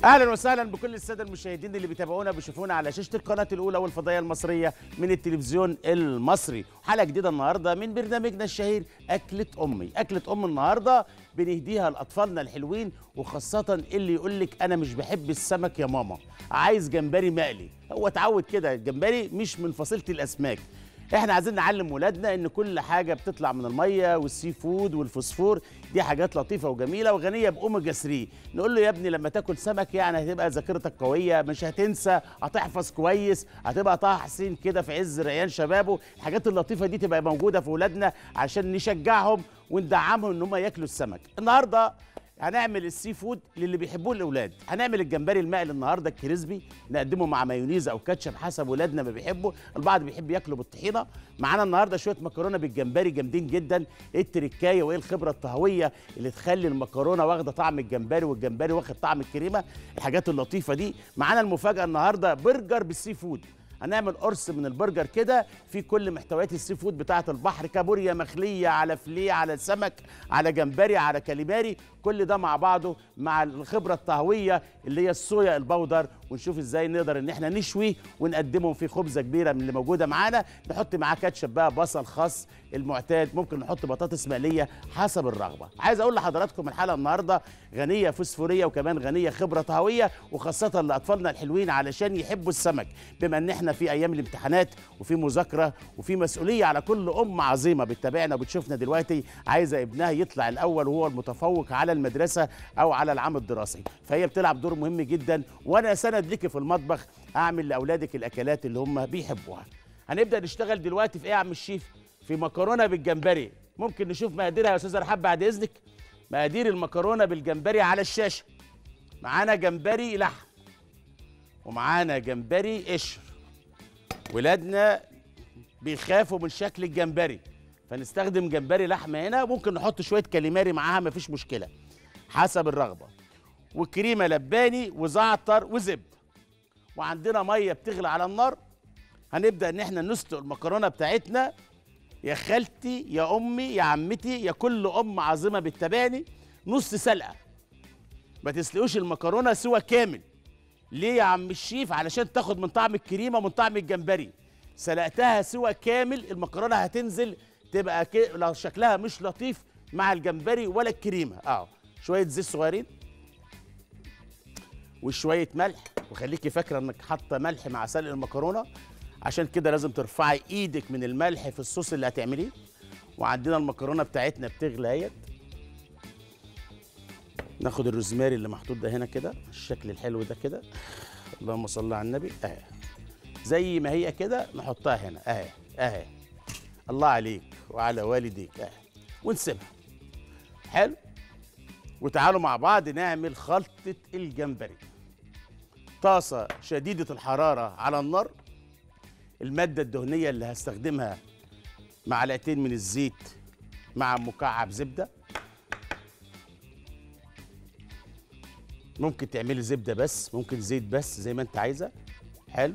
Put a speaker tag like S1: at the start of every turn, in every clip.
S1: اهلا وسهلا بكل الساده المشاهدين اللي بيتابعونا بيشوفونا على شاشه القناه الاولى والفضائيه المصريه من التلفزيون المصري حلقه جديده النهارده من برنامجنا الشهير اكله امي اكله ام النهارده بنهديها لاطفالنا الحلوين وخاصه اللي يقول لك انا مش بحب السمك يا ماما عايز جمبري مقلي هو اتعود كده الجمبري مش من فصيله الاسماك احنا عايزين نعلم ولادنا ان كل حاجه بتطلع من الميه والسي فود والفوسفور دي حاجات لطيفه وجميله وغنيه باوميجا 3 نقول له يا ابني لما تاكل سمك يعني هتبقى ذاكرتك قويه مش هتنسى هتحفظ كويس هتبقى طه حسين كده في عز ريان شبابه الحاجات اللطيفه دي تبقى موجوده في ولادنا عشان نشجعهم وندعمهم ان هم ياكلوا السمك النهارده هنعمل السي فود للي بيحبوه الاولاد هنعمل الجمبري المقلي النهارده الكريسبي نقدمه مع مايونيز او كاتشب حسب ولادنا ما بيحبوا البعض بيحب ياكله بالطحينه معانا النهارده شويه مكرونه بالجمبري جامدين جدا ايه التركايه وايه الخبره الطهويه اللي تخلي المكرونه واخده طعم الجمبري والجمبري واخد طعم الكريمه الحاجات اللطيفه دي معانا المفاجاه النهارده برجر بالسي فود هنعمل قرص من البرجر كده في كل محتويات السي فود بتاعه البحر كابوريا مخليه على فليه على سمك على جمبري على كاليماري كل ده مع بعضه مع الخبره الطهويه اللي هي الصويا البودر ونشوف ازاي نقدر ان احنا نشوي ونقدمهم في خبزه كبيره من اللي موجوده معانا نحط معاه كاتشب بقى بصل خاص المعتاد ممكن نحط بطاطس مقليه حسب الرغبه عايز اقول لحضراتكم الحلقه النهارده غنيه فوسفوريه وكمان غنيه خبره طهويه وخاصه لاطفالنا الحلوين علشان يحبوا السمك بما ان احنا في ايام الامتحانات وفي مذاكره وفي مسؤوليه على كل ام عظيمه بتتابعنا وبتشوفنا دلوقتي عايزه ابنها يطلع الاول وهو المتفوق على المدرسه او على العام الدراسي فهي بتلعب دور مهم جدا وانا سند لك في المطبخ اعمل لاولادك الاكلات اللي هم بيحبوها هنبدا نشتغل دلوقتي في ايه يا عم الشيف في مكرونه بالجمبري ممكن نشوف مقاديرها يا استاذه رحاب بعد اذنك مقادير المكرونه بالجمبري على الشاشه معانا جمبري لحم ومعانا جمبري قشر ولادنا بيخافوا من شكل الجمبري فنستخدم جمبري لحمه هنا ممكن نحط شويه كاليماري معاها مفيش مشكله حسب الرغبه وكريمه لباني وزعتر وزبده وعندنا ميه بتغلي على النار هنبدا ان احنا نسلق المكرونه بتاعتنا يا خالتي يا امي يا عمتي يا كل ام عظيمه بتتابعني نص سلقه ما تسلقوش المكرونه سوى كامل ليه يا عم الشيف علشان تاخد من طعم الكريمه ومن طعم الجمبري سلقتها سوى كامل المكرونه هتنزل تبقى ك... لو شكلها مش لطيف مع الجمبري ولا الكريمه اه شويه زيت صغيرين وشويه ملح وخليكي فاكره انك حاطه ملح مع سلق المكرونه عشان كده لازم ترفعي ايدك من الملح في الصوص اللي هتعمليه وعندنا المكرونه بتاعتنا بتغلي اهيت ناخد الروزماري اللي محطوط ده هنا كده الشكل الحلو ده كده اللهم صل على النبي اهي زي ما هي كده نحطها هنا اهي اهي الله عليك وعلى والديك اهي ونسيبها حلو وتعالوا مع بعض نعمل خلطة الجمبري طاسة شديدة الحرارة على النار المادة الدهنية اللي هستخدمها معلقتين من الزيت مع مكعب زبدة ممكن تعملي زبدة بس ممكن زيت بس زي ما انت عايزة حلو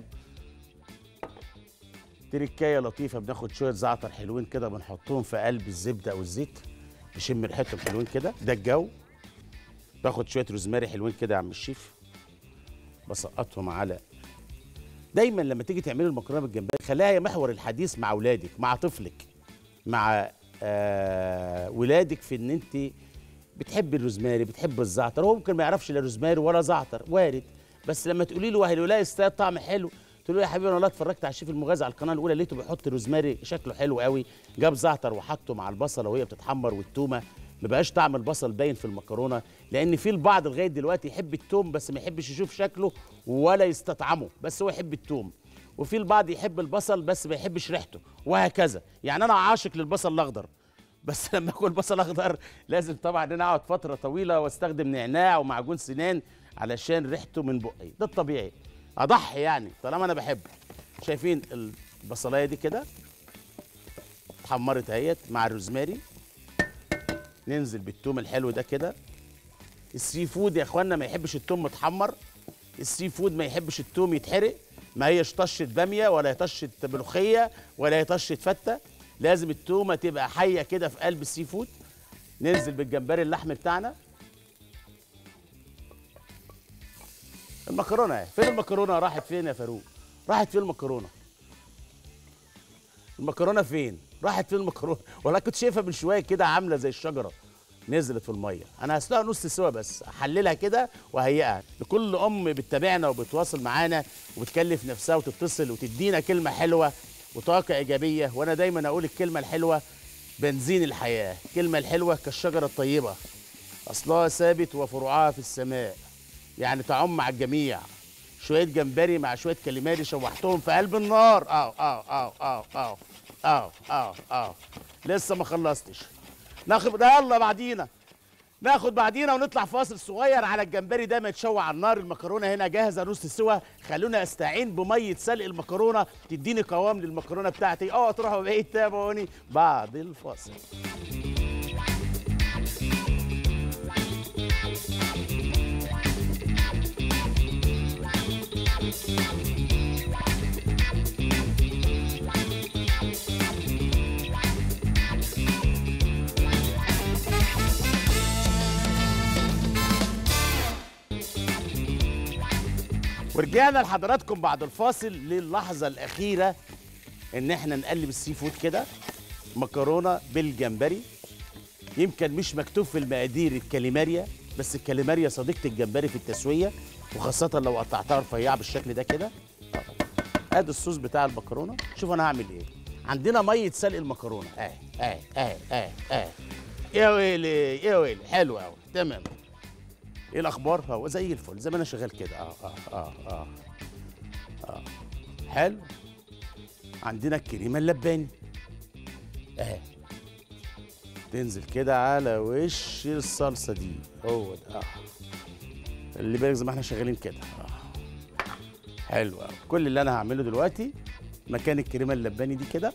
S1: تركاية لطيفة بناخد شوية زعتر حلوين كده بنحطهم في قلب الزبدة أو الزيت نشم ريحتهم حلوين كده ده الجو باخد شوية روزماري حلوين كده يا عم الشيف بسقطهم على دايما لما تيجي تعملي المكرونه بالجمبري خليها هي محور الحديث مع اولادك مع طفلك مع آه ولادك في ان انت بتحبي الروزماري بتحبي الزعتر هو ممكن ما يعرفش لا روزماري ولا زعتر وارد بس لما تقولي له هيلاقي يستاهل طعم حلو تقول له يا حبيبي انا والله اتفرجت على الشيف المغازي على القناه الاولى لقيته بيحط روزماري شكله حلو قوي جاب زعتر وحطه مع البصله وهي بتتحمر والتومه ما بقاش طعم البصل باين في المكرونه لان في البعض لغايه دلوقتي يحب التوم بس ما يحبش يشوف شكله ولا يستطعمه بس هو يحب التوم وفي البعض يحب البصل بس ما يحبش ريحته وهكذا يعني انا عاشق للبصل الاخضر بس لما اكل بصل اخضر لازم طبعا ان انا اقعد فتره طويله واستخدم نعناع ومعجون سنان علشان ريحته من بقي ده الطبيعي اضحي يعني طالما انا بحبه شايفين البصلايه دي كده اتحمرت اهيت مع الروزماري ننزل بالثوم الحلو ده كده السي فود يا اخوانا ما يحبش الثوم متحمر السي فود ما يحبش الثوم يتحرق ما هيش طشه باميه ولا هي طشه ملوخيه ولا هي طشه فته لازم التومه تبقى حيه كده في قلب السي فود ننزل بالجمبري اللحم بتاعنا المكرونه اهي فين المكرونه راحت فين يا فاروق راحت فين المكرونه المكرونه فين راحت فين المكرونه ولا كنت شايفها من شويه كده عامله زي الشجره نزلت في الميه انا هسلقها نص سوا بس احللها كده وهيئها لكل ام بتتابعنا وبتواصل معانا وبتكلف نفسها وتتصل وتدينا كلمه حلوه وطاقه ايجابيه وانا دايما اقول الكلمه الحلوه بنزين الحياه الكلمه الحلوه كالشجره الطيبه اصلها ثابت وفروعها في السماء يعني تعم مع الجميع شويه جمبري مع شويه كاليماري شوحتهم في قلب النار اه اه اه اه اه اه اه اه لسه ما خلصتش ناخد يلا بعدينا ناخد بعدينا ونطلع فاصل صغير على الجمبري ده ما يتشوى على النار المكرونه هنا جاهزه نص سوا خلونا استعين بميه سلق المكرونه تديني قوام للمكرونه بتاعتي اه تروحوا بعيد تابعوني بعد الفاصل ورجعنا لحضراتكم بعد الفاصل للحظة الأخيرة إن إحنا نقلب السي فود كده مكرونة بالجمبري يمكن مش مكتوب في المقادير الكاليماريا بس الكاليماريا صديقة الجمبري في التسوية وخاصة لو قطعتها رفيعة بالشكل ده كده آه. ادي الصوص بتاع المكرونة شوف أنا هعمل إيه عندنا مية سلق المكرونة أهي أهي أهي أهي أهي يا ويلي يا ويلي حلو أوي تمام ايه الاخبار هو زي الفل زي ما انا شغال كده اه اه اه اه اه حلو عندنا الكريمه اللباني اهي تنزل كده على وش الصلصه دي هو ده اه اللي بالك زي ما احنا شغالين كده اه حلو قوي كل اللي انا هعمله دلوقتي مكان الكريمه اللباني دي كده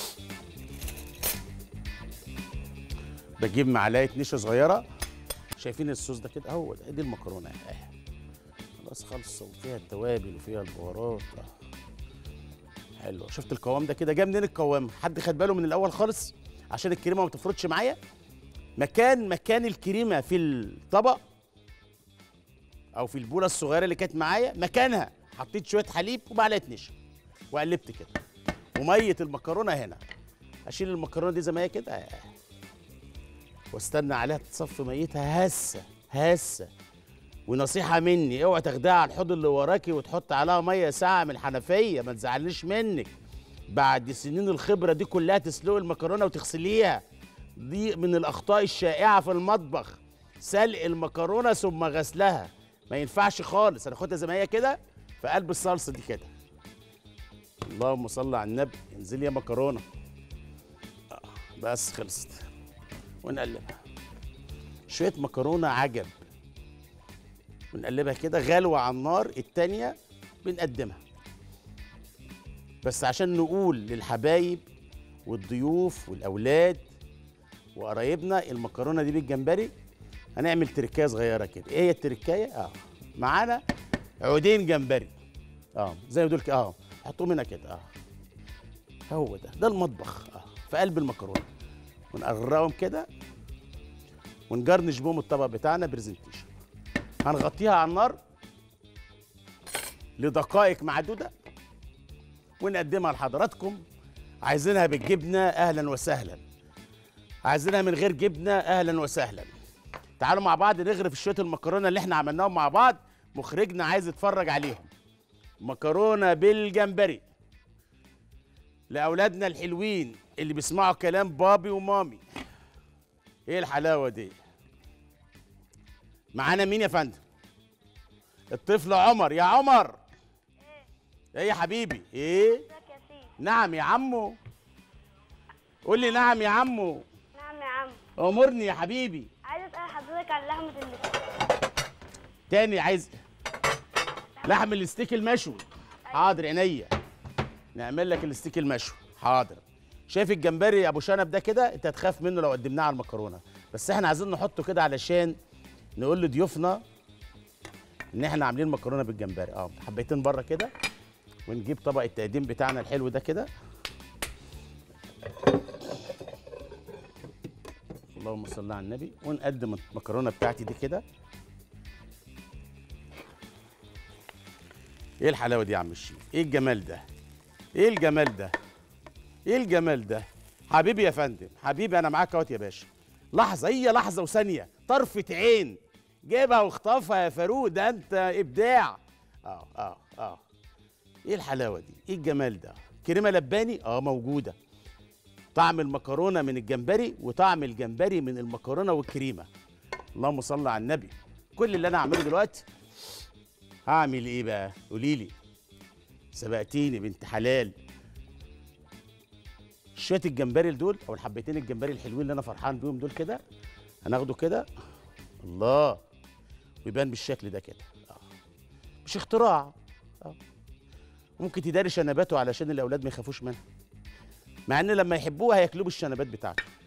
S1: بجيب معلقه نشا صغيره شايفين الصوص ده كده هو ده دي المكرونه اهي خلاص خالصه وفيها التوابل وفيها البهارات آه. حلو شفت القوام ده كده جه منين القوام حد خد باله من الاول خالص عشان الكريمه ما تفرطش معايا مكان مكان الكريمه في الطبق او في البوله الصغيره اللي كانت معايا مكانها حطيت شويه حليب ومعلقه نشا وقلبت كده وميه المكرونه هنا اشيل المكرونه دي زي ما هي كده آه. واستنى عليها تصفي ميتها هسه هسه ونصيحه مني اوعى تاخديها على الحوض اللي وراكي وتحط عليها ميه ساقعه من الحنفيه ما تزعلنيش منك بعد سنين الخبره دي كلها تسلقي المكرونه وتغسليها دي من الاخطاء الشائعه في المطبخ سلق المكرونه ثم غسلها ما ينفعش خالص انا اخدها زي ما هي كده في قلب الصلصه دي كده اللهم صل على النبي انزلي يا مكرونه آه، بس خلصت ونقلبها شويه مكرونه عجب ونقلبها كده غلوه على النار التانية بنقدمها بس عشان نقول للحبايب والضيوف والاولاد وقرايبنا المكرونه دي بالجمبري هنعمل تركايه صغيره كده ايه هي التركايه اه معانا عودين جمبري اه زي دول كده اه حطهم هنا كده اه هو ده ده المطبخ اه في قلب المكرونه ونقرقهم كده ونجرنش بهم الطبق بتاعنا برزنتيشن هنغطيها على النار لدقائق معدوده ونقدمها لحضراتكم عايزينها بالجبنه اهلا وسهلا عايزينها من غير جبنه اهلا وسهلا تعالوا مع بعض نغرف شويه المكرونه اللي احنا عملناهم مع بعض مخرجنا عايز يتفرج عليهم مكرونه بالجمبري لاولادنا الحلوين اللي بيسمعوا كلام بابي ومامي ايه الحلاوه دي معانا مين يا فندم الطفل عمر يا عمر ايه يا حبيبي ايه
S2: ازيك يا سيدي
S1: نعم يا عمو قول لي نعم يا عمو
S2: نعم يا عم
S1: امرني يا حبيبي
S2: عايز اسال حضرتك عن لحمه اللي
S1: تاني عايز لحم الستيك المشوي حاضر عينيا نعمل لك الستيك المشوي حاضر شايف الجمبري ابو شنب ده كده انت هتخاف منه لو قدمناه على المكرونه بس احنا عايزين نحطه كده علشان نقول لضيوفنا ان احنا عاملين مكرونه بالجمبري اه حبيتين بره كده ونجيب طبق التقديم بتاعنا الحلو ده كده اللهم صل على النبي ونقدم المكرونه بتاعتي دي كده ايه الحلاوه دي يا عم الشيف ايه الجمال ده ايه الجمال ده ايه الجمال ده حبيبي يا فندم حبيبي انا معاك اهوت يا باشا لحظه هي لحظه وثانيه طرفه عين جيبها واخطفها يا فاروق ده انت ابداع اه اه اه ايه الحلاوه دي ايه الجمال ده كريمه لباني اه موجوده طعم المكرونه من الجمبري وطعم الجمبري من المكرونه والكريمه اللهم صل على النبي كل اللي انا هعمله دلوقتي هعمل ايه بقى قولي لي سبقتيني بنت حلال شويه الجمبري دول او الحبتين الجمبري الحلوين اللي انا فرحان بيهم دول كده هناخده كده الله ويبان بالشكل ده كده آه. مش اختراع آه. ممكن تداري شنباته علشان الاولاد ما يخافوش منها مع ان لما يحبوها هياكلوه بالشنبات بتاعته